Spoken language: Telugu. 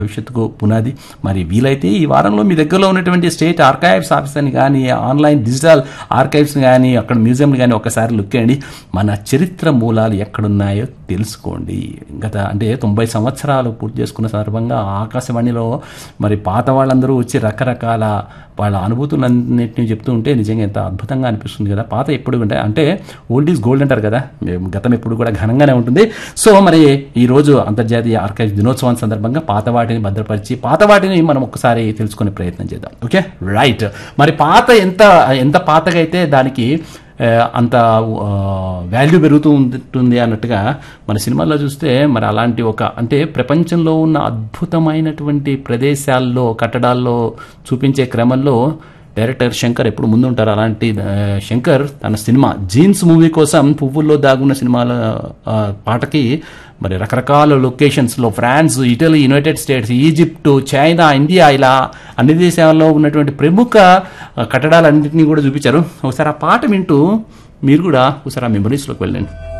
భవిష్యత్తుకు పునాది మరి వీలైతే ఈ వారంలో మీ దగ్గరలో ఉన్నటువంటి స్టేట్ ఆర్కైవ్స్ ఆఫీస్ అని కానీ ఆన్లైన్ డిజిటల్ ఆర్కైవ్స్ కానీ అక్కడ మ్యూజియం కానీ ఒకసారి లుక్ చేయండి మన చరిత్ర మూలాలు ఎక్కడున్నాయో తెలుసుకోండి గత అంటే తొంభై సంవత్సరాలు పూర్తి చేసుకున్న సందర్భంగా ఆకాశవాణిలో మరి పాత వాళ్ళందరూ వచ్చి రకరకాల వాళ్ళ అనుభూతులన్నింటినీ చెప్తూ ఉంటే నిజంగా ఎంత అద్భుతంగా అనిపిస్తుంది కదా పాత ఎప్పుడు అంటే అంటే ఓల్డ్ ఈజ్ గోల్డ్ అంటారు కదా గతం ఎప్పుడు కూడా ఘనంగానే ఉంటుంది సో మరి ఈ రోజు అంతర్జాతీయ ఆర్కైవ్ దినోత్సవం సందర్భంగా పాత వాటిని భద్రపరిచి పాత వాటిని మనం ఒకసారి తెలుసుకునే ప్రయత్నం చేద్దాం ఓకే రైట్ మరి పాత ఎంత ఎంత పాతగా అయితే దానికి ఆ, అంత వాల్యూ పెరుగుతూ ఉంటుంది అన్నట్టుగా మన సినిమాల్లో చూస్తే మరి అలాంటి ఒక అంటే ప్రపంచంలో ఉన్న అద్భుతమైనటువంటి ప్రదేశాల్లో కట్టడాల్లో చూపించే క్రమంలో డైరెక్టర్ శంకర్ ఎప్పుడు ముందుంటారు అలాంటి ఆ, శంకర్ తన సినిమా జీన్స్ మూవీ కోసం పువ్వుల్లో దాగున్న సినిమాల ఆ, పాటకి మరి రకరకాల లొకేషన్స్లో France Italy United States Egypt China India ఇలా అన్ని దేశాల్లో ఉన్నటువంటి ప్రముఖ ఆ, కట్టడాలన్నింటినీ కూడా చూపించారు ఒకసారి ఆ పాట వింటూ మీరు కూడా ఒకసారి ఆ మెమరీస్లోకి వెళ్ళండి